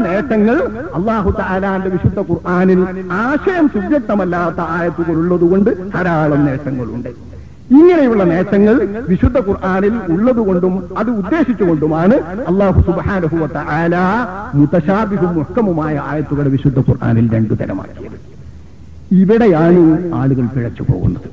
നേട്ടങ്ങൾ അള്ളാഹു താലാന്റെ വിശുദ്ധ ഖുർആാനിൽ ആശയം സുവ്യക്തമല്ലാത്ത ആയത്തുകൾ ഉള്ളതുകൊണ്ട് ധാരാളം നേട്ടങ്ങളുണ്ട് ഇങ്ങനെയുള്ള നേട്ടങ്ങൾ വിശുദ്ധ ഖുർആാനിൽ ഉള്ളതുകൊണ്ടും അത് ഉദ്ദേശിച്ചുകൊണ്ടുമാണ് അള്ളാഹു സുബാനുഭവത്ത ആല മുത്തശാബിഹും മുഹക്കമുമായ ആയത്തുകൾ വിശുദ്ധ ഖുർആാനിൽ രണ്ടു തരമാക്കിയത് ഇവിടെയാണ് ആളുകൾ പിഴച്ചു പോകുന്നത്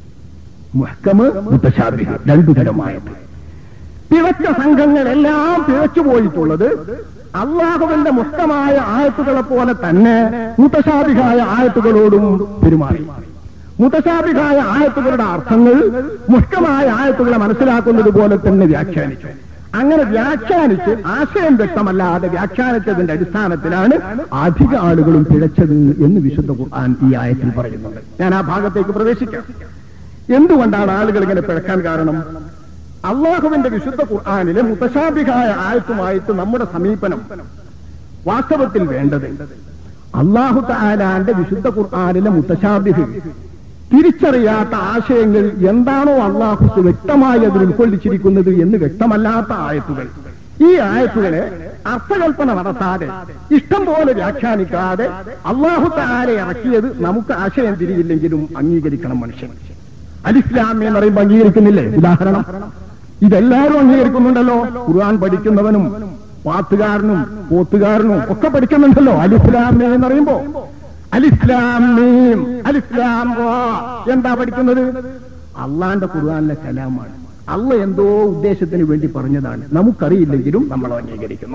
മുഹക്കമ് മുത്തശാബിഹ് രണ്ടു തരമായത് പിഴച്ച സംഘങ്ങളെല്ലാം പിഴച്ചു പോയിട്ടുള്ളത് അള്ളാഹുവിന്റെ മുഹക്കമായ ആയത്തുകളെ പോലെ തന്നെ മുത്തശാബിഹായ ആയത്തുകളോടും പെരുമാറി മുത്തശാബിഹായ ആയത്തുകളുടെ അർത്ഥങ്ങൾ മുഷ്കമായ ആയത്തുകളെ മനസ്സിലാക്കുന്നത് പോലെ തന്നെ വ്യാഖ്യാനിച്ചു അങ്ങനെ വ്യാഖ്യാനിച്ച് ആശയം വ്യക്തമല്ലാതെ വ്യാഖ്യാനിച്ചതിന്റെ അടിസ്ഥാനത്തിലാണ് അധിക ആളുകളും പിഴച്ചത് എന്ന് വിശുദ്ധ ഖുർആൻ ഈ ആയത്തിൽ പറയുന്നുണ്ട് ഞാൻ ആ ഭാഗത്തേക്ക് പ്രവേശിക്കാം എന്തുകൊണ്ടാണ് ആളുകൾ ഇങ്ങനെ പിഴക്കാൻ കാരണം അള്ളാഹുവിന്റെ വിശുദ്ധ ഖുർആാനിലെ മുത്തശാബിഹായ ആയത്തുമായിട്ട് നമ്മുടെ സമീപനം വാസ്തവത്തിൽ വേണ്ടത് അള്ളാഹു താലാന്റെ വിശുദ്ധ ഖുർആാനിലെ മുത്തശാബിഹ് തിരിച്ചറിയാത്ത ആശയങ്ങൾ എന്താണോ അള്ളാഹു വ്യക്തമായി അതിൽ ഉൾക്കൊള്ളിച്ചിരിക്കുന്നത് എന്ന് വ്യക്തമല്ലാത്ത ആയത്തുകൾ ഈ ആയത്തുകളെ അർത്ഥകൽപ്പന നടത്താതെ ഇഷ്ടം പോലെ വ്യാഖ്യാനിക്കാതെ അള്ളാഹു താരെ ഇറക്കിയത് നമുക്ക് ആശയം തിരിയില്ലെങ്കിലും അംഗീകരിക്കണം മനുഷ്യൻ അലിസ്ലാമി എന്ന് പറയുമ്പോൾ അംഗീകരിക്കുന്നില്ലേ ഉദാഹരണം ഇതെല്ലാവരും അംഗീകരിക്കുന്നുണ്ടല്ലോ ഖുർആൻ പഠിക്കുന്നവനും പാത്തുകാരനും പോത്തുകാരനും ഒക്കെ പഠിക്കുന്നുണ്ടല്ലോ അലിസ്ലാമി എന്ന് പറയുമ്പോ അലിസ്ലാം മീം അലിസ്ലാം റാ. എന്താ പഠിക്കുന്നത് അള്ളാന്റെ ഖുർആാനിലെ കലാമാണ് അള്ള എന്തോ ഉദ്ദേശത്തിന് വേണ്ടി പറഞ്ഞതാണ് നമുക്കറിയില്ലെങ്കിലും നമ്മൾ അംഗീകരിക്കുന്നു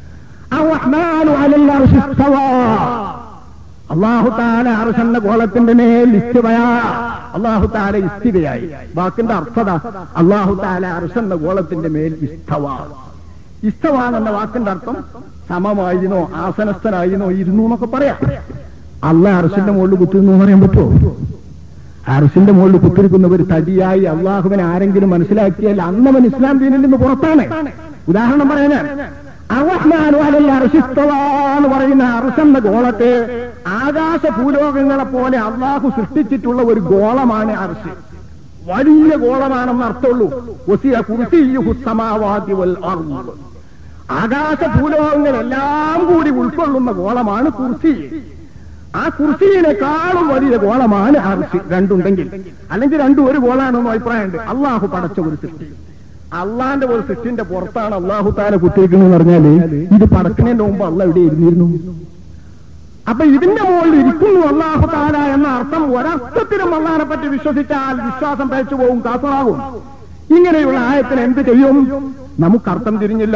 الرحمن على العرش استوى. അള്ളാഹു താല അർഷന്റെ കോളത്തിന്റെ മേൽ ഇസ്തിവയാ അള്ളാഹു താല ഇസ്തിവയായി വാക്കിന്റെ അർത്ഥത അള്ളാഹു താല അർഷന്റെ കോളത്തിന്റെ മേൽ ഇസ്തവ ഇസ്തവ എന്ന വാക്കിന്റെ അർത്ഥം സമമായിരുന്നോ ആസനസ്ഥനായിരുന്നോ ഇരുന്നു എന്നൊക്കെ പറയാം അള്ള അർഷിന്റെ മുകളിൽ കുത്തിരുന്നു എന്ന് പറയാൻ പറ്റുമോ അർഷിന്റെ മുകളിൽ കുത്തിരിക്കുന്ന ഒരു തടിയായി അള്ളാഹുവിനെ ആരെങ്കിലും മനസ്സിലാക്കിയാൽ അന്നവൻ ഇസ്ലാം ദീനിൽ നിന്ന് പുറത്താണ് ഉദാഹരണം പറയാൻ അറഹ്മാനു അലൽ അർശി ഇസ്തവാ എന്ന് പറയുന്ന അർശെന്ന ഗോളത്തെ ആകാശ ഭൂലോകങ്ങളെ പോലെ അള്ളാഹു സൃഷ്ടിച്ചിട്ടുള്ള ഒരു ഗോളമാണ് അർശ് വലിയ ഗോളമാണെന്ന് അർത്ഥമുള്ളൂ ഒസിയ കുർസിയ്യുഹു സമാവാതി വൽ അർള്. ആകാശ ഭൂലോകങ്ങളെല്ലാം കൂടി ഉൾക്കൊള്ളുന്ന ഗോളമാണ് കുർസി ആ കുർസിയിനെക്കാളും വലിയ ഗോളമാണ് അർശ് രണ്ടുണ്ടെങ്കിൽ അല്ലെങ്കിൽ രണ്ടും ഒരു ഗോളാണെന്ന് അഭിപ്രായമുണ്ട് അള്ളാഹു പടച്ച ഒരു സൃഷ്ടി അള്ളാന്റെ ഒരു സൃഷ്ടിന്റെ പുറത്താണ് അള്ളാഹു താല കുത്തിരിക്കുന്നത് പറഞ്ഞാല് ഇത് പടക്കുന്നതിന്റെ മുമ്പ് അള്ള എവിടെ ഇരുന്നിരുന്നു അപ്പൊ ഇതിന്റെ മുകളിൽ ഇരിക്കുന്നു അള്ളാഹു താല എന്ന അർത്ഥം ഒരർത്ഥത്തിലും അള്ളാഹിനെ പറ്റി വിശ്വസിച്ചാൽ വിശ്വാസം പയച്ചു പോകും കാസറാകും ഇങ്ങനെയുള്ള ആയത്തിന് എന്ത് ചെയ്യും നമുക്കർത്ഥം തിരിഞ്ഞില്ല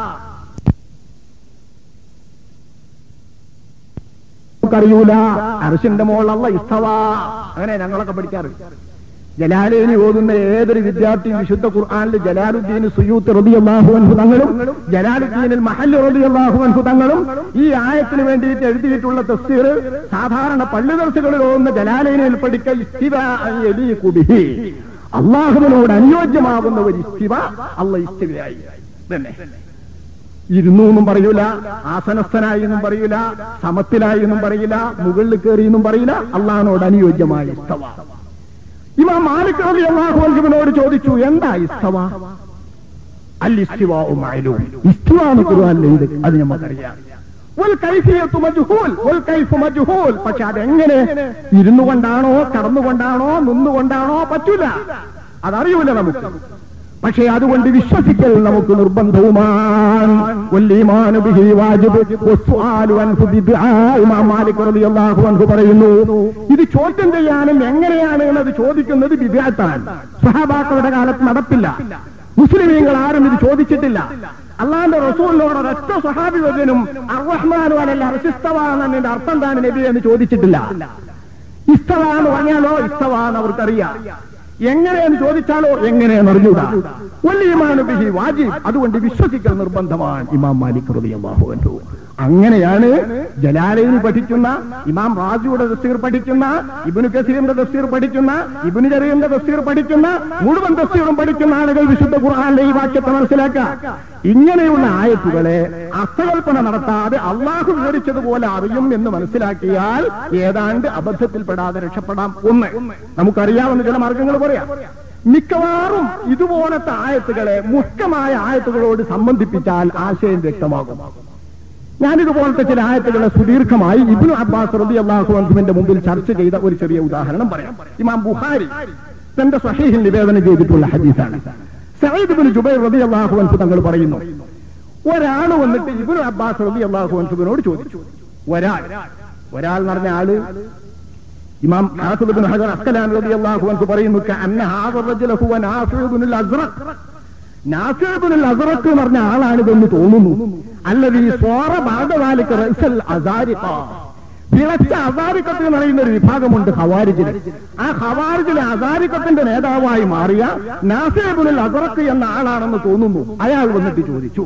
നമുക്കറിയൂല അർശിന്റെ മുകളിലുള്ള ഇസ്തവ അങ്ങനെ ഞങ്ങളൊക്കെ പഠിക്കാറ് ജലാലേനി ഓതുന്ന ഏതൊരു വിദ്യാർത്ഥി വിശുദ്ധ ഖുർആാനിൽ ജലാലുദ്ദീൻ സുയൂത്ത് റബിയല്ലാഹു അൻഹു തങ്ങളും ജലാലുദ്ദീനിൽ മഹല്ല് റബിയല്ലാഹു അൻഹു തങ്ങളും ഈ ആയത്തിന് വേണ്ടിയിട്ട് എഴുതിയിട്ടുള്ള തഫ്സീർ സാധാരണ പള്ളിദർശകളിൽ ഓതുന്ന ജലാലേനിയിൽ പഠിക്ക ഇസ്തിവ അൻ യലീഖു ബിഹി. അള്ളാഹുവിനോട് അനുയോജ്യമാകുന്ന ഒരു ഇസ്തിവ അള്ള ഇസ്തിവയായി തന്നെ ഇരുന്നു എന്നും പറയൂല ആസനസ്ഥനായി എന്നും പറയൂല സമത്തിലായി എന്നും പറയില്ല മുകളിൽ കയറി എന്നും പറയില്ല അള്ളഹാനോട് അനുയോജ്യമായ ഇസ്തവ ഇമാം മാലിക് റബി അള്ളാഹു അൻഹുവിനോട് ചോദിച്ചു എന്താ ഇസ്തവ അൽ ഇസ്തിവാഉ മഅലൂം ഇസ്തിവ എന്ന് ഖുർആനിലുണ്ട് അത് നമുക്കറിയാം വൽ കൈഫിയത്തു മജ്ഹൂൽ വൽ കൈഫു മജ്ഹൂൽ പക്ഷെ അതെങ്ങനെ ഇരുന്നു കൊണ്ടാണോ കടന്നുകൊണ്ടാണോ നിന്നുകൊണ്ടാണോ പറ്റൂല അതറിയൂല നമുക്ക് പക്ഷേ അതുകൊണ്ട് വിശ്വസിക്കൽ നമുക്ക് നിർബന്ധവുമാണ് വല്ലീമാനു ബിഹി വാജിബ് വസ്സുആലു അൻഹു ബിദ്ആ ഇമാം മാലിക് റളിയല്ലാഹു അൻഹു പറയുന്നു ഇത് ചോദ്യം ചെയ്യാനും എങ്ങനെയാണ് എന്നത് ചോദിക്കുന്നത് ബിദ്അത്താണ് സഹാബാക്കളുടെ കാലത്ത് നടപ്പില്ല മുസ്ലിമീങ്ങൾ ആരും ഇത് ചോദിച്ചിട്ടില്ല അള്ളാന്റെ റസൂലിനോട് ഒരൊറ്റ സഹാബി വചനും അറഹ്മാനു അലല്ല അർശിസ്തവാണെന്നതിന്റെ അർത്ഥം താൻ നബി എന്ന് ചോദിച്ചിട്ടില്ല ഇസ്തവ എന്ന് പറഞ്ഞാലോ ഇസ്തവ എന്ന് അവർക്കറിയാം എങ്ങനെയെന്ന് ചോദിച്ചാലോ എങ്ങനെയെന്ന് അറിഞ്ഞൂടാ വല്യമാണ് ബിഹി വാജിബ് അതുകൊണ്ട് വിശ്വസിക്കൽ നിർബന്ധമാണ് ഇമാം മാലിക് റളിയല്ലാഹു അൻഹു അങ്ങനെയാണ് ജലാലയിൽ പഠിക്കുന്ന ഇമാം റാജിയുടെ തഫ്സീർ പഠിക്കുന്ന ഇബ്നു കസീറിന്റെ തഫ്സീർ പഠിക്കുന്ന ഇബ്നു ജറീറിന്റെ തഫ്സീർ പഠിക്കുന്ന മുഴുവൻ തഫ്സീറും പഠിക്കുന്ന ആളുകൾ വിശുദ്ധ ഖുർആനിലെ ഈ വാക്യത്തെ മനസ്സിലാക്കുക ഇങ്ങനെയുള്ള ആയത്തുകളെ അർത്ഥകൽപ്പന നടത്താതെ അള്ളാഹു വിവരിച്ചതുപോലെ അറിയും എന്ന് മനസ്സിലാക്കിയാൽ ഏതാണ്ട് അബദ്ധത്തിൽപ്പെടാതെ രക്ഷപ്പെടാം ഒന്ന് നമുക്കറിയാവുന്ന ചില മാർഗങ്ങൾ പറയാം മിക്കവാറും ഇതുപോലത്തെ ആയത്തുകളെ മുഖ്യമായ ആയത്തുകളോട് സംബന്ധിപ്പിച്ചാൽ ആശയം വ്യക്തമാകും ഞാനിതുപോലത്തെ ചില ആയത്തുകളെ സുദീർഘമായി ഇബ്നു അബ്ബാസ് റബി അള്ളാഹു അൻഹുവിന്റെ മുമ്പിൽ ചർച്ച ചെയ്ത ഒരു ചെറിയ ഉദാഹരണം പറയാം ഇമാം ബുഖാരി തന്റെ സ്വഹീഹിൽ നിവേദനം ചെയ്തിട്ടുള്ള ഹദീസാണ് സയ്യിദ് ബിൻ ജുബൈർ റബി അള്ളാഹു അൻഹു തങ്ങൾ പറയുന്നു ഒരാൾ വന്നിട്ട് ഇബ്നു അബ്ബാസ് റബി അള്ളാഹു അൻഹുവിനോട് ചോദിച്ചു ഒരാൾ ഒരാൾ എന്ന് പറഞ്ഞ ആള് ഇമാം ഹാഫിദ് ബിൻ ഹജർ അസ്കലാൻ റളിയല്ലാഹു അൻഹു പറയുന്നു കഅന്ന ഹാദ റജുല ഹുവ നാഫിഉ ബിനുൽ അസ്റഖ് നാഫിഉ ബിനുൽ അസ്റഖ് എന്ന് പറഞ്ഞ ആളാണിതെന്ന് തോന്നുന്നു അല്ലദീ സ്വാറ ബഅദ ദാലിക റഅസൽ അസാരിഖ പിളച്ച അസാരിക്കത്ത് എന്ന് പറയുന്ന ഒരു വിഭാഗമുണ്ട് ഖവാരിജിൽ ആ ഖവാരിജിലെ അസാരിക്കത്തിന്റെ നേതാവായി മാറിയ നാഫിഉ ബിനുൽ അസ്റഖ് എന്ന ആളാണെന്ന് തോന്നുന്നു അയാൾ വന്നിട്ട് ചോദിച്ചു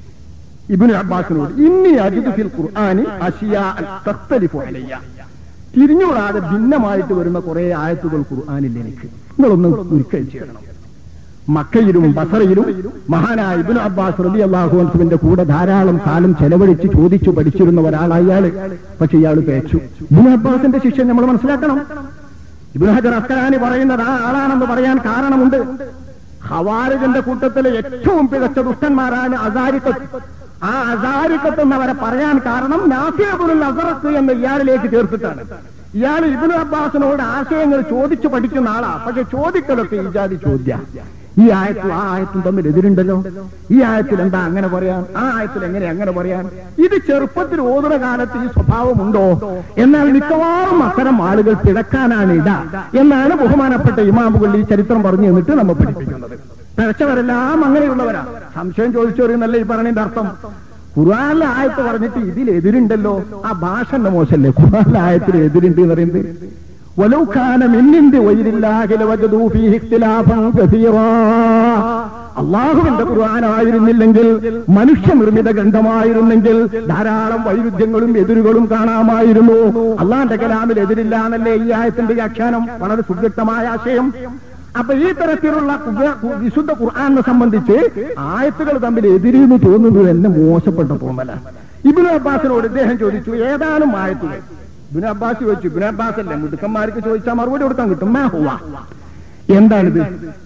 ഇബ്നു അബ്ബാസിനോട് ഇന്നി അജിദു ഫിൽ ഖുർആനി അഷിയാ തഖ്തലിഫു അലയ്യ തിരിഞ്ഞുകൂടാതെ ഭിന്നമായിട്ട് വരുന്ന കുറെ ആയത്തുകൾ ഖുർആാനിൽ എനിക്ക് നിങ്ങളൊന്നും ഒരിക്കൽ ചെയ്യണം മക്കയിലും ബസറയിലും മഹാനായ ഇബ്നു അബ്ബാസ് റബി അള്ളാഹുവിന്റെ കൂടെ ധാരാളം കാലം ചെലവഴിച്ച് ചോദിച്ചു പഠിച്ചിരുന്ന ഒരാളാണ് ഇയാള് പക്ഷെ ഇയാൾ പേച്ചു ഇബ്നു അബ്ബാസിന്റെ ശിഷ്യൻ നമ്മൾ മനസ്സിലാക്കണം ഇബ്നു ഹജർ അസ്കലാനി പറയുന്നത് ആ ആളാണെന്ന് പറയാൻ കാരണമുണ്ട് ഹവാരിജന്റെ കൂട്ടത്തിലെ ഏറ്റവും പിഴച്ച ദുഷ്ടന്മാരാണ് അസാരിക്കത്ത് ആ അസാരിക്കത്ത് എന്നവരെ പറയാൻ കാരണം നാഫിയബുൽ അസറത്ത് എന്ന് ഇയാളിലേക്ക് ചേർത്തിട്ടാണ് ഇയാൾ ഇബിന് അബ്ബാസിനോട് ആശയങ്ങൾ ചോദിച്ചു പഠിക്കുന്ന ആളാ പക്ഷെ ചോദിക്കലൊക്കെ ഈ ജാതി ചോദ്യ ഈ ആയത്തും ആ ആയത്തും തമ്മിൽ എതിരുണ്ടല്ലോ ഈ ആയത്തിൽ എന്താ അങ്ങനെ പറയാൻ ആ ആയത്തിൽ എങ്ങനെ അങ്ങനെ പറയാൻ ഇത് ചെറുപ്പത്തിൽ ഓതുന്ന കാലത്ത് ഈ സ്വഭാവമുണ്ടോ എന്നാൽ മിക്കവാറും അത്തരം ആളുകൾ പിഴക്കാനാണ് ഇട എന്നാണ് ബഹുമാനപ്പെട്ട ഇമാമുകൾ ഈ ചരിത്രം പറഞ്ഞു തന്നിട്ട് നമ്മൾ പഠിപ്പിക്കുന്നത് പിഴച്ചവരെല്ലാം അങ്ങനെയുള്ളവരാ സംശയം ചോദിച്ചവരെന്നല്ല ഈ പറഞ്ഞതിന്റെ അർത്ഥം ഖുർആാനിലെ ആയത്ത് പറഞ്ഞിട്ട് ഇതിൽ എതിരുണ്ടല്ലോ ആ ഭാഷ എന്നെ മോശമല്ലേ ഖുർആാനിലെ ആയത്തിൽ എതിരുണ്ട് എന്ന് പറയുന്നത് ولو كان من عند غير الله لوجدوا فيه اختلافا كثيرا അള്ളാഹുവിന്റെ ഖുർആനായിരുന്നില്ലെങ്കിൽ മനുഷ്യനിർമ്മിത ഗ്രന്ഥമായിരുന്നെങ്കിൽ ധാരാളം വൈരുദ്ധ്യങ്ങളും എതിരുകളും കാണാമായിരുന്നു അള്ളാന്റെ കലാമിൽ എതിരില്ല എന്നല്ലേ ഈ ആയത്തിന്റെ വ്യാഖ്യാനം വളരെ സുവ്യക്തമായ ആശയം അപ്പൊ ഈ തരത്തിലുള്ള ഖുർആ- വിശുദ്ധ ഖുർആാനെ സംബന്ധിച്ച് ആയത്തുകൾ തമ്മിൽ എതിരെന്ന് തോന്നുന്നത് എന്നെ മോശപ്പെട്ട തോന്നല ഇബിനു അബ്ബാസിനോട് ഇദ്ദേഹം ചോദിച്ചു ഏതാനും ആയത്തുകൾ ഇബിനു അബ്ബാസ് ചോദിച്ചു ഇബിനു അബ്ബാസ് അല്ലേ മുടുക്കന്മാർക്ക് ചോദിച്ചാൽ മറുപടി കൊടുക്കാൻ കിട്ടും മാ ഹുവ എന്താണിത്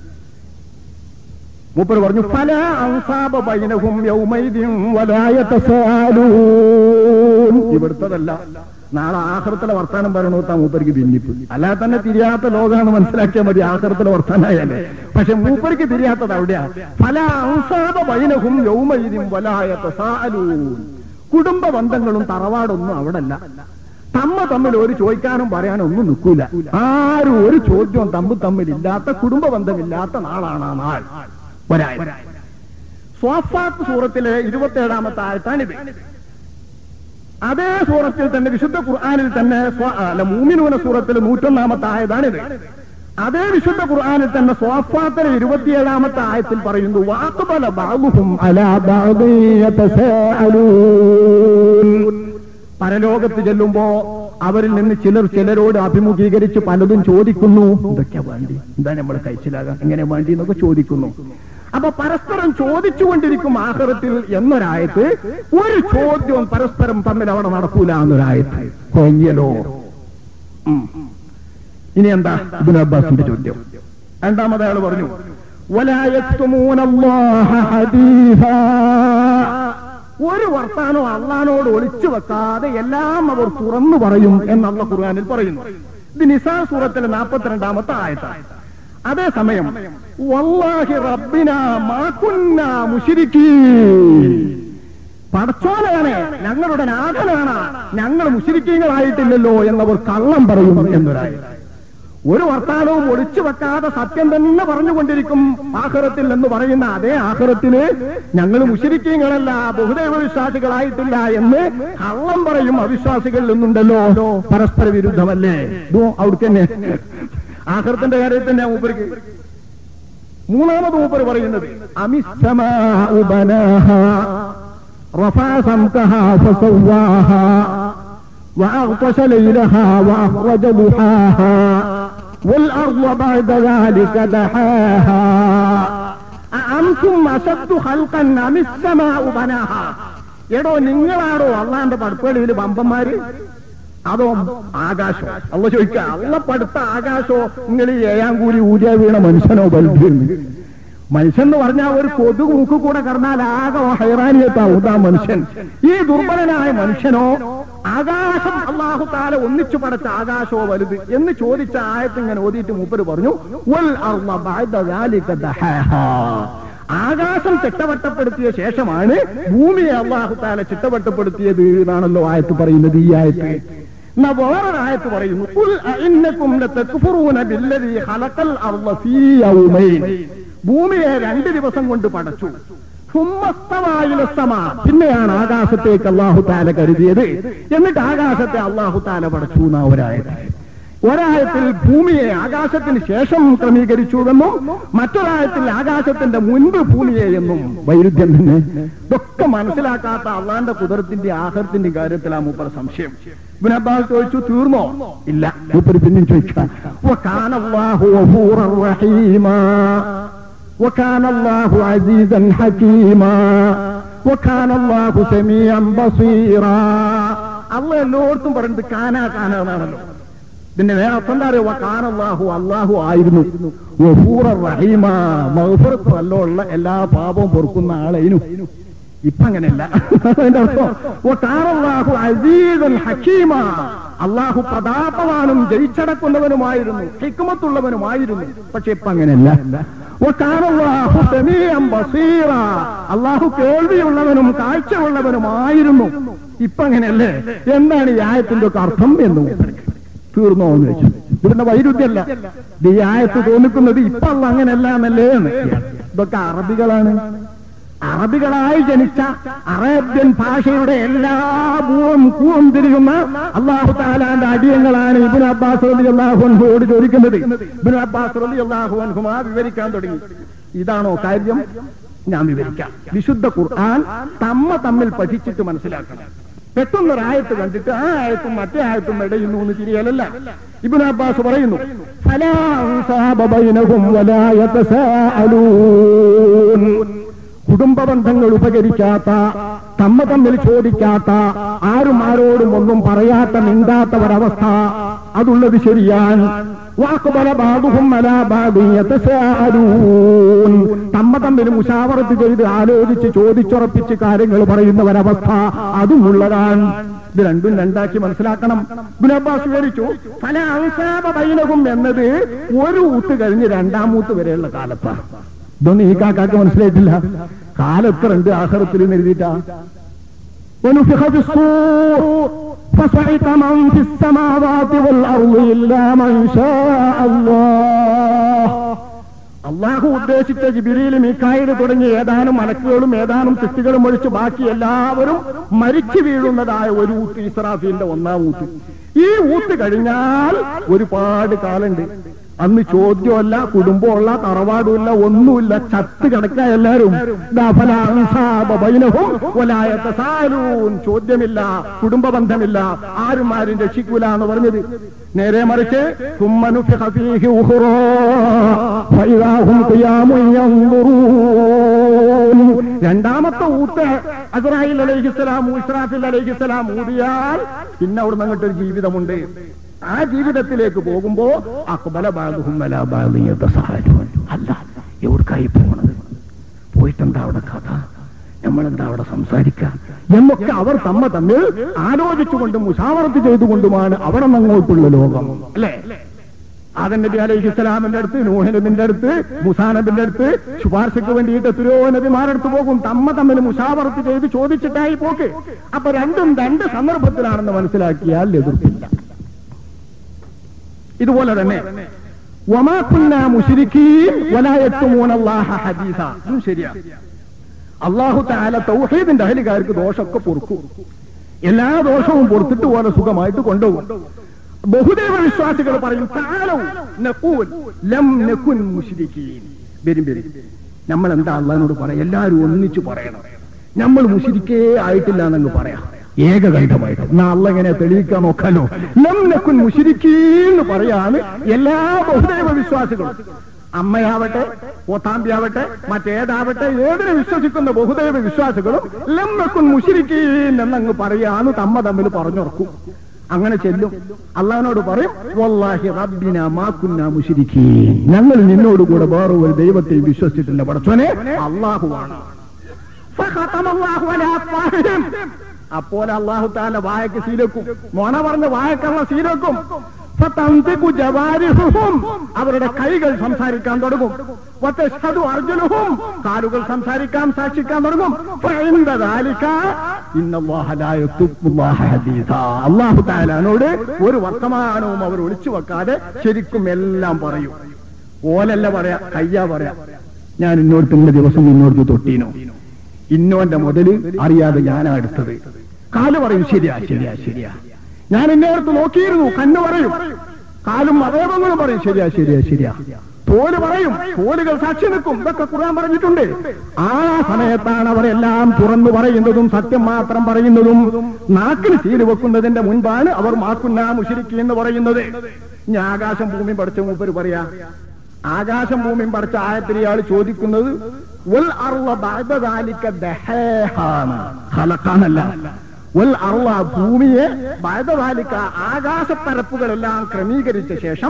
മൂപ്പർ പറഞ്ഞു ഫല അൻസാബ ബൈനഹും യൗമൈദിൻ വലാ യതസാലൂൻ ഇവിടുത്തതല്ല നാളെ ആഹൃത്തിലെ വർത്താനം പറയണോത്താ മൂപ്പർക്ക് ഭിന്നിപ്പ് അല്ലാതെ തന്നെ തിരിയാത്ത ലോകമാണ് മനസ്സിലാക്കിയാൽ മതി ആഹൃത്തിലെ വർത്താനായാലേ പക്ഷെ മൂപ്പർക്ക് തിരിയാത്തത് അവിടെയാ ഫല അൻസാബ ബൈനഹും യൗമൈദിൻ വലാ യതസാലൂൻ കുടുംബ ബന്ധങ്ങളും തറവാടൊന്നും അവിടെ അല്ല തമ്മ തമ്മിൽ ഒരു ചോദിക്കാനും പറയാനും ഒന്നും നിൽക്കൂല ആരും ഒരു ചോദ്യവും തമ്മിൽ തമ്മിലില്ലാത്ത കുടുംബ ബന്ധമില്ലാത്ത നാളാണ് ആ നാൾ ഒരായ സ്വാഫാത്ത് സൂറത്തിലെ ഇരുപത്തേഴാമത്തെ ആയത്താണിത് അതേ സൂറത്തിൽ തന്നെ വിശുദ്ധ ഖുർആാനിൽ തന്നെ സ്വ- അല്ല മൂമിനൂന സൂറത്തിൽ നൂറ്റൊന്നാമത്തെ ആയതാണിത് അതേ വിശുദ്ധ ഖുർആാനിൽ തന്നെ സ്വാഫാത്തിലെ ഇരുപത്തിയേഴാമത്തെ ആയത്തിൽ പറയുന്നു വാക്കുബല ബാബുഹും അലാ ബഅദി യതസാഅലൂൻ പരലോകത്ത് ചെല്ലുമ്പോ അവരിൽ നിന്ന് ചിലർ ചിലരോട് അഭിമുഖീകരിച്ച് പലതും ചോദിക്കുന്നു ഇതൊക്കെയാ വേണ്ടി എന്താ നമ്മൾ കഴിച്ചിലാകാം എങ്ങനെ വേണ്ടി എന്നൊക്കെ ചോദിക്കുന്നു അപ്പൊ പരസ്പരം ചോദിച്ചുകൊണ്ടിരിക്കും ആഹ്റത്തിൽ എന്നൊരായത്ത് ഒരു ചോദ്യവും പരസ്പരം തമ്മിൽ അവിടെ നടക്കൂല എന്നൊരായത്ത് കൊയ്യലോ ഉം. ഇനി എന്താ ഇബിൻ അബ്ബാസിന്റെ ചോദ്യം രണ്ടാമത് അയാൾ പറഞ്ഞു ولا يكتمون الله حديثا ഒരു വർത്താനോ അള്ളഹാനോട് ഒളിച്ചു വെക്കാതെ എല്ലാം അവർ തുറന്നു പറയും എന്നുള്ള ഖുർആനിൽ പറയുന്നു ഇത് നിസാ സൂറത്തിലെ നാൽപ്പത്തിരണ്ടാമത്തെ ആയത്താണ് അതേസമയം വല്ലാഹി റബ്ബിന മാക്കുന്ന മുഷിരിക്കീൻ പടച്ചോനാണ് ഞങ്ങളുടെ നാഥനാണ് ഞങ്ങൾ മുഷിരിക്കീങ്ങളായിട്ടില്ലല്ലോ എന്നവർ കള്ളം പറയും എന്നൊരായി ഒരു വർത്താനവും ഒളിച്ചു വെക്കാതെ സത്യം തന്നെ പറഞ്ഞുകൊണ്ടിരിക്കും ആഹ്റത്തിൽ എന്ന് പറയുന്ന അതേ ആഹ്റത്തിന് ഞങ്ങൾ മുഷിരിക്കീങ്ങളല്ല ബഹുദൈവ വിശ്വാസികളായിട്ടില്ല എന്ന് കള്ളം പറയും അവിശ്വാസികളിൽ നിന്നുണ്ടല്ലോ പരസ്പര വിരുദ്ധമല്ലേ ഇതോ അവിടേക്ക് തന്നെ ആഹ്റത്തിന്റെ കാര്യത്തിന്റെ മൂപ്പർക്ക് മൂന്നാമത് മൂപ്പർ പറയുന്നത് അമിസ്സമാഉ ബനാഹാ رفع سمكها فسواها وأغطش ليلها وأخرج ضحاها والأرض بعد ذلك دحاها أأنتم أشد خلقا أم السماء بناها എടോ നിങ്ങളാണോ അള്ളാന്റെ പടുപ്പടിയിൽ ബമ്പന്മാര് അതോ ആകാശോ അള്ള ചോദിക്കുക അള്ള പടുത്ത ആകാശോ നിങ്ങൾ ഈ ഏഴാം കൂലി ഊരിയ വീണ മനുഷ്യനോ ബൽബിന്ന് മനുഷ്യൻ എന്ന് പറഞ്ഞാൽ ഒരു കൊതുക് മൂക്ക് കൂടെ കടന്നാൽ ആകെ ഹൈറാനിയത്താവും ഇതാ മനുഷ്യൻ ഈ ദുർബലനായ മനുഷ്യനോ ആകാശം അള്ളാഹു താല ഒന്നിച്ചു പടച്ച ആകാശമോ വലുത് എന്ന് ചോദിച്ച ആയത്ത് ഇങ്ങനെ ഓതിയിട്ട് മൂപ്പര് പറഞ്ഞു "വൽ അർള ബഅദ ദാലിക ദഹാഹാ." ആകാശം ചിട്ടവട്ടപ്പെടുത്തിയ ശേഷമാണ് ഭൂമിയെ അള്ളാഹു താല ചിട്ടവട്ടപ്പെടുത്തിയത് എന്നാണല്ലോ ആയത്ത് പറയുന്നത് ഈ ആയത്ത് എന്നാ വേറൊരായത്ത് പറയുന്നു "ഖുൽ അഇന്നകും ലതക്ഫുറൂന ബില്ലദീ ഖലഖൽ അർള ഫീ യൗമൈൻ." ഭൂമിയെ രണ്ട് ദിവസം കൊണ്ട് പടച്ചു സുമ്മസ്തവായിലസ്തമ പിന്നെയാണ് ആകാശത്തേക്ക് അള്ളാഹു താല കരുതിയത് എന്നിട്ട് ആകാശത്തെ അള്ളാഹു താല പടച്ചു എന്നാ ഒരായത് ഒരായത്തിൽ ഭൂമിയെ ആകാശത്തിന് ശേഷം ക്രമീകരിച്ചുവെന്നും മറ്റൊരായത്തിൽ ആകാശത്തിന്റെ മുൻപ് ഭൂമിയെ എന്നും വൈരുദ്ധ്യം തന്നെ ഇതൊക്കെ മനസ്സിലാക്കാത്ത അള്ളാന്റെ കുതിരത്തിന്റെ ആഹാരത്തിന്റെ കാര്യത്തിൽ ആ മൂപ്പർ സംശയം ഇബ്നു അബ്ബാസ് ചോദിച്ചു തീർന്നോ ഇല്ല മൂപ്പര് പിന്നെയും ചോദിക്കാം وَكَانَ اللَّهُ غَفُورًا رَحِيمًا وكان الله عزيزا حكيما وكان الله سميعا بصيرا അള്ള എല്ലായിടത്തും പറയുന്നത് കാന കാന എന്നാണല്ലോ ഇതിന്റെ വേറെ അർത്ഥം എന്താ അറിയോ കാനല്ലാഹു അള്ളാഹു ആയിരുന്നു ഗഫൂറ റഹീമ മഹഫറത്ത് വല്ലുള്ള എല്ലാ പാപവും പൊറുക്കുന്ന ആളേനു ഇപ്പൊ അങ്ങനെയല്ല അതിന്റെ അർത്ഥം കാനല്ലാഹു അസീസൻ ഹക്കീമ അള്ളാഹു പ്രതാപവാനും ജയിച്ചടക്കുന്നവനുമായിരുന്നു ഹിക്മത്തുള്ളവനുമായിരുന്നു പക്ഷെ ഇപ്പൊ അങ്ങനെയല്ല വകാനല്ലാഹു സമീഅൻ ബസീറ. അള്ളാഹു കേൾവിയുള്ളവനും കാഴ്ചയുള്ളവനുമായിരുന്നു ഇപ്പൊ അങ്ങനെയല്ലേ എന്താണ് ഈ ആയത്തിന്റെ ഒക്കെ അർത്ഥം എന്ന് തീർന്നോ എന്ന് ചോദിച്ചു ഇവിടുന്ന് വൈരുദ്ധ്യല്ല ഇത് ഈ ആയത്ത് തോന്നിക്കുന്നത് ഇപ്പൊ അല്ല അങ്ങനെയല്ല എന്നല്ലേ എന്ന് ഇതൊക്കെ അറബികളാണ് അറബികളായി ജനിച്ച അറേബ്യൻ ഭാഷയുടെ എല്ലാ ഭൂവും കൂവും തിരിയുന്ന അള്ളാഹു താലാന്റെ അടിയങ്ങളാണ് ഇബിൻ അബ്ബാസ് റലി അള്ളാഹുൻഹുവോട് ചോദിക്കുന്നത് ഇബിൻ അബ്ബാസ് റലി അള്ളാഹുൻഹുമാ വിവരിക്കാൻ തുടങ്ങി ഇതാണോ കാര്യം ഞാൻ വിവരിക്കാം വിശുദ്ധ ഖുർആൻ തമ്മ തമ്മിൽ പഠിച്ചിട്ട് മനസ്സിലാക്കണം പെട്ടെന്നൊരായത്ത് കണ്ടിട്ട് ആ ആയത്തും മറ്റേ ആയത്തും ഇടയുന്നു എന്ന് തിരിയലല്ല ഇബിൻ അബ്ബാസ് പറയുന്നു "ഫലാ അൻസാബ ബൈനഹും വലാ യതസാഅലൂൻ." കുടുംബ ബന്ധങ്ങൾ ഉപകരിക്കാത്ത തമ്മ തമ്മിൽ ചോദിക്കാത്ത ആരും ആരോടും ഒന്നും പറയാത്ത മിണ്ടാത്ത ഒരവസ്ഥ അതുള്ളത് ശരിയാണ് വാക്കുബല ബാബുഹും തമ്മ തമ്മിൽ മുഷാവറത്ത് ചെയ്ത് ആലോചിച്ച് ചോദിച്ചുറപ്പിച്ച് കാര്യങ്ങൾ പറയുന്ന ഒരവസ്ഥ അതും ഉള്ളതാണ് ഇത് രണ്ടും രണ്ടാക്കി മനസ്സിലാക്കണം ബുലബ്ബാസ് വിവരിച്ചു പല അവസാപ ബൈനകും എന്നത് ഒരു ഊത്ത് കഴിഞ്ഞ് രണ്ടാം ഊത്ത് വരെയുള്ള കാലത്താണ് ഇതൊന്നും ഈ കാക്കാക്ക് മനസ്സിലായിട്ടില്ല കാലത്ര ഉണ്ട് ആഹ്റത്തിൽ എഴുതിയിട്ടാ ونفخ في الصور فصعق من في السماوات والأرض إلا من شاء الله അള്ളാഹു ഉദ്ദേശിച്ച ജിബിരിയിൽ മിക്കായില് തുടങ്ങി ഏതാനും മലക്കുകളും ഏതാനും സൃഷ്ടികളും ഒഴിച്ച് ബാക്കി എല്ലാവരും മരിച്ചു വീഴുന്നതായ ഒരു ഊത്ത് ഇസ്രാഫീലിന്റെ ഒന്നാം ഊത്ത് ഈ ഊത്ത് കഴിഞ്ഞാൽ ഒരുപാട് കാലുണ്ട് അന്ന് ചോദ്യമല്ല കുടുംബമല്ല തറവാടുമില്ല ഒന്നുമില്ല ചത്ത് കിടക്ക എല്ലാരും ചോദ്യമില്ല കുടുംബ ബന്ധമില്ല ആരും ആരും രക്ഷിക്കൂല എന്ന് പറഞ്ഞത് നേരെ മറിച്ച് കുമ്മനുഫിഖ ഫീഹി ഉഖ്റാ ഫഇദാ ഹും ഖിയാമുൻ യൻദുറൂൻ. രണ്ടാമത്തെ ഊത്ത് അസ്രായിൽ അലൈഹിസ്സലാം ഇസ്രാഫിൽ അലൈഹിസ്സലാം ഊതിയാൽ പിന്നെ അവിടെ നിന്ന് അങ്ങോട്ടൊരു ജീവിതമുണ്ട് ആ ജീവിതത്തിലേക്ക് പോകുമ്പോ അക്ബല ബാധുഹും അല്ല എവിടേക്കായി പോണത് പോയിട്ടെന്താ അവിടെ കഥ നമ്മളെന്താ അവിടെ സംസാരിക്കാം എന്നൊക്കെ അവർ തമ്മ തമ്മിൽ ആലോചിച്ചുകൊണ്ട് മുഷാവറത്ത് ചെയ്തുകൊണ്ടുമാണ് അവിടെ അങ്ങോട്ടുള്ള ലോകം അല്ലേ ആദൻ നബി അലൈഹി ഇസ്ലാമിന്റെ അടുത്ത് നൂഹ് നബിന്റെ അടുത്ത് മുസാ നബിന്റെ അടുത്ത് ശുപാർശയ്ക്ക് വേണ്ടിയിട്ട് എത്രയോ നബിമാരടുത്ത് പോകും തമ്മ തമ്മിൽ മുഷാവറത്ത് ചെയ്ത് ചോദിച്ചിട്ടായി പോക്ക് അപ്പൊ രണ്ടും രണ്ട് സന്ദർഭത്തിലാണെന്ന് മനസ്സിലാക്കിയാൽ എതിർപ്പില്ല ഇതുപോലെ തന്നെ വമാക്കുന്ന മുഷിരിക്കീൻ വലായത്തുമൂനല്ലാഹ ഹദീസ ഇതും ശരിയാണ് അള്ളാഹു താല തൗഹീദിന്റെ അഹലികാർക്ക് ദോഷമൊക്കെ പൊറുക്കും എല്ലാ ദോഷവും പൊറുത്തിട്ട് പോലെ സുഖമായിട്ട് കൊണ്ടുപോകും ബഹുദൈവ വിശ്വാസികൾ പറയും താലോ നഖൂൽ ലം നകുൻ മുശ്രിക്കീൻ വരും വരും നമ്മൾ എന്താ അള്ളഹാനോട് പറയാം എല്ലാവരും ഒന്നിച്ചു പറയണം നമ്മൾ മുഷിരിക്കേ ആയിട്ടില്ല എന്നങ്ങ് പറയാം ഏകകണ്ഠമായിട്ട് എന്നാ അള്ള എങ്ങനെ തെളിയിക്കാൻ നോക്കാലോ ലം നക്കുൻ മുഷിരിക്കീന്ന് പറയാണ് എല്ലാ ബഹുദൈവ വിശ്വാസികളും അമ്മയാവട്ടെ ഓത്താമ്പിയാവട്ടെ മറ്റേതാവട്ടെ ഏതിനെ വിശ്വസിക്കുന്ന ബഹുദൈവ വിശ്വാസികളും ലം നക്കുൻ മുഷിരിക്കീൻ എന്നങ്ങ് പറയാന്ന് തമ്മ തമ്മിൽ പറഞ്ഞുറക്കും അങ്ങനെ ചെല്ലും അള്ളഹാനോട് പറയും വല്ലാഹി റബ്ബിന മാക്കുന്ന മുഷിരിക്കീൻ ഞങ്ങൾ നിന്നോട് കൂടെ വേറെ ഒരു ദൈവത്തെ വിശ്വസിച്ചിട്ടില്ല പടച്ചോനെ അള്ളാഹുവാണ് ഫഖതമ അല്ലാഹു അലാ അഫ്വാഹിഹിം. അപ്പോൾ അള്ളാഹു താല വായക്ക് ശീലക്കും മോണ പറഞ്ഞ് വായക്കുള്ള ശീലക്കും ഫതന്തിഖു ജവാരിഹുഹും. അവരുടെ കൈകൾ സംസാരിക്കാൻ തുടങ്ങും വതശ്ഹദു അർജുലുഹും. കാലുകൾ സംസാരിക്കാൻ സാക്ഷിക്കാൻ തുടങ്ങും ഫഇൻദ ദാലിക ഇന്നല്ലാഹ ലാ യക്തുബുല്ലാഹ ഹദീസാ. അള്ളാഹു താലാനോട് ഒരു വർത്തമാനവും അവർ ഒളിച്ചു വെക്കാതെ ശരിക്കും എല്ലാം പറയും ഓലല്ല പറയാ കയ്യാ പറയാ ഞാൻ ഇന്നോടത്ത് ഇന്ന ദിവസം ഇന്നോടത്ത് തൊട്ടീനോ ഇന്നോന്റെ മുതല് അറിയാതെ ഞാനാ എടുത്തത് കാല് പറയും ശരിയാ ശരിയാ ശരിയാ ഞാൻ ഇന്നേടത്ത് നോക്കിയിരുന്നു കണ്ണ് പറയും കാലും അവയവങ്ങളും പറയും ശരിയാ ശരിയാ ശരിയാ തോല് പറയും തോലുകൾ സാക്ഷി നിൽക്കും ഇതൊക്കെ ഖുർആൻ പറഞ്ഞിട്ടുണ്ട് ആ സമയത്താണ് അവരെല്ലാം തുറന്നു പറയുന്നതും സത്യം മാത്രം പറയുന്നതും നാക്കിൽ സീല് വെക്കുന്നതിന്റെ മുൻപാണ് അവർ മാക്കുന്ന മുഷിരിക്കി എന്ന് പറയുന്നത് ഇനി ആകാശം ഭൂമി പഠിച്ച മൂപ്പര് പറയാ ആകാശം ഭൂമിയും പഠിച്ച ആയത്തിൽ ഇയാൾ ചോദിക്കുന്നത് വൽ അർള ബഅദ ദാലിക ദഹേഹാണ് ഖലഖാനല്ല വൽ അർള ഭൂമിയെ ബഅദ ദാലിക ആകാശപ്പരപ്പുകളെല്ലാം ക്രമീകരിച്ച ശേഷം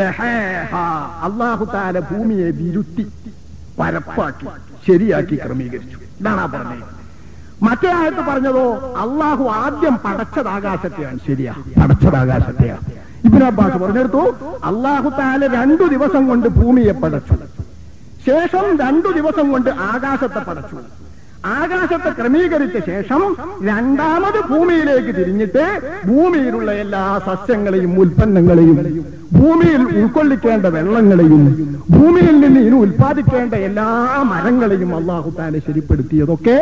ദഹേഹ അല്ലാഹു തആല ഭൂമിയെ വിരുത്തി പരപ്പാക്കി ശരിയാക്കി ക്രമീകരിച്ചു ഇതാണ് ആ പറഞ്ഞത് മറ്റേ ആയത്ത് പറഞ്ഞതോ അള്ളാഹു ആദ്യം പടച്ചത് ആകാശത്തെയാണ് ശരിയാ പടച്ചത് ആകാശത്തെയാണ് ഇബിൻ അബ്ബാസ് പറഞ്ഞെടുത്തു അള്ളാഹു താല രണ്ടു ദിവസം കൊണ്ട് ഭൂമിയെ പടച്ചു ശേഷം രണ്ടു ദിവസം കൊണ്ട് ആകാശത്തെ പടച്ചു ആകാശത്തെ ക്രമീകരിച്ച ശേഷം രണ്ടാമത് ഭൂമിയിലേക്ക് തിരിഞ്ഞിട്ട് ഭൂമിയിലുള്ള എല്ലാ സസ്യങ്ങളെയും ഉൽപ്പന്നങ്ങളെയും ഭൂമിയിൽ ഉൾക്കൊള്ളിക്കേണ്ട വെള്ളങ്ങളെയും ഭൂമിയിൽ നിന്ന് ഇനി ഉൽപ്പാദിക്കേണ്ട എല്ലാ മരങ്ങളെയും അള്ളാഹു താല ശരിപ്പെടുത്തിയതൊക്കെ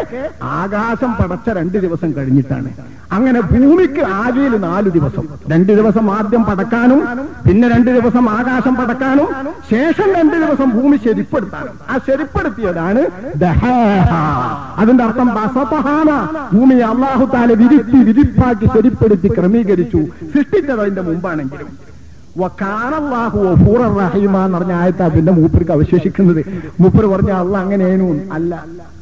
ആകാശം പടച്ച രണ്ട് ദിവസം കഴിഞ്ഞിട്ടാണ് അങ്ങനെ ഭൂമിക്ക് ആകെയിൽ നാല് ദിവസം രണ്ട് ദിവസം ആദ്യം പടക്കാനും പിന്നെ രണ്ട് ദിവസം ആകാശം പടക്കാനും ശേഷം രണ്ട് ദിവസം ഭൂമി ശരിപ്പെടുത്താനും ആ ശരിപ്പെടുത്തിയതാണ് ദഹേഹ. അതിന്റെ അർത്ഥം ബസതഹാന ഭൂമിയെ അള്ളാഹു താല വിരിത്തി വിരിപ്പാക്കി ശരിപ്പെടുത്തി ക്രമീകരിച്ചു സൃഷ്ടിച്ചത് അതിന്റെ മുമ്പാണെങ്കിലും വക്കാനല്ലാഹു ഗഫൂറർ റഹീമ എന്ന് പറഞ്ഞ ആയത്താ പിന്നെ മൂപ്പർക്ക് അവശേഷിക്കുന്നത് മൂപ്പർ പറഞ്ഞ അള്ള അങ്ങനെയേനു അല്ല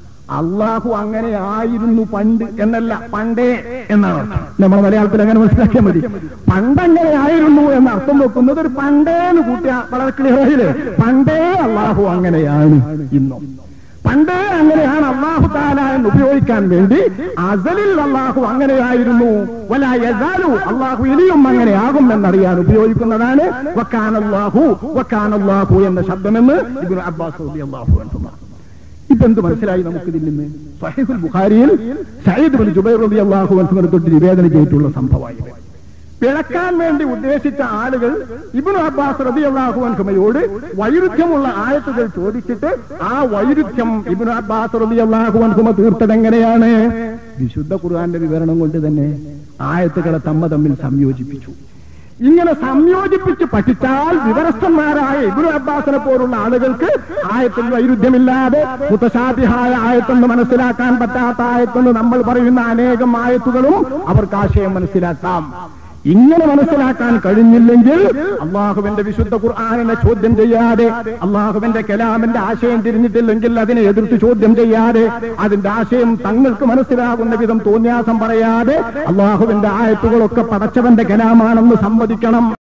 അള്ളാഹു അങ്ങനെ ആയിരുന്നു പണ്ട് എന്നല്ല പണ്ടേ എന്നാണ് അർത്ഥം. നമ്മുടെ മലയാളത്തിൽ അങ്ങനെ മനസ്സിലാക്കിയാൽ മതി പണ്ടങ്ങനെ ആയിരുന്നു എന്ന് അർത്ഥം വെക്കുന്നത് ഒരു പണ്ടേന്ന് കൂട്ടിയ വളരെ ക്ലിയർ ആയില്ലേ പണ്ടേ അള്ളാഹു അങ്ങനെയാണ് ഇന്നും പണ്ടേ അങ്ങനെയാണ് അള്ളാഹു താല എന്ന് ഉപയോഗിക്കാൻ വേണ്ടി അസലിൽ അള്ളാഹു അങ്ങനെയായിരുന്നു വല യസാലു അള്ളാഹു ഇനിയും അങ്ങനെയാകും എന്നറിയാൻ ഉപയോഗിക്കുന്നതാണ് വക്കാനല്ലാഹു വക്കാനല്ലാഹു എന്ന ശബ്ദമെന്ന് ഇബ്നു അബ്ബാസ് റളിയല്ലാഹു അൻഹു ഇതെന്ത് മനസ്സിലായി നമുക്ക് ഇതിൽ നിന്ന് സഹീഹുൽ ബുഖാരിയിൽ സയ്യിദ് ബിൻ ജുബൈർ റളിയല്ലാഹു അൻഹു തൊട്ട് നിവേദനം ചെയ്തിട്ടുള്ള സംഭവമായത് പിഴക്കാൻ വേണ്ടി ഉദ്ദേശിച്ച ആളുകൾ ഇബ്നു അബ്ബാസ് റളിയല്ലാഹു അൻഹുമയോട് വൈരുദ്ധ്യമുള്ള ആയത്തുകൾ ചോദിച്ചിട്ട് ആ വൈരുദ്ധ്യം ഇബ്നു അബ്ബാസ് റളിയല്ലാഹു അൻഹുമ തീർത്തത് എങ്ങനെയാണ് വിശുദ്ധ ഖുർആന്റെ വിവരണം കൊണ്ട് തന്നെ ആയത്തുകളെ തമ്മ തമ്മിൽ സംയോജിപ്പിച്ചു ഇങ്ങനെ സംയോജിപ്പിച്ച് പഠിച്ചാൽ വിവരസ്ഥന്മാരായ ഇബ്നു അബ്ബാസിനെ പോലുള്ള ആളുകൾക്ക് ആയത്തിൽ വൈരുദ്ധ്യമില്ലാതെ മുത്തശാബിഹായ ആയത്തെന്ന് മനസ്സിലാക്കാൻ പറ്റാത്ത ആയത്തെന്ന് നമ്മൾ പറയുന്ന അനേകം ആയത്തുകളും അവർക്ക് ആശയം മനസ്സിലാക്കാം ഇങ്ങനെ മനസ്സിലാക്കാൻ കഴിഞ്ഞില്ലെങ്കിൽ അള്ളാഹുവിന്റെ വിശുദ്ധ ഖുർആാനിനെ ചോദ്യം ചെയ്യാതെ അള്ളാഹുവിന്റെ കലാമിന്റെ ആശയം തിരിഞ്ഞിട്ടില്ലെങ്കിൽ അതിനെ എതിർത്ത് ചോദ്യം ചെയ്യാതെ അതിന്റെ ആശയം തങ്ങൾക്ക് മനസ്സിലാകുന്ന വിധം തോന്നിയാസം പറയാതെ അള്ളാഹുവിന്റെ ആയത്തുകളൊക്കെ പടച്ചവന്റെ കലാമാണെന്ന് സമ്മതിക്കണം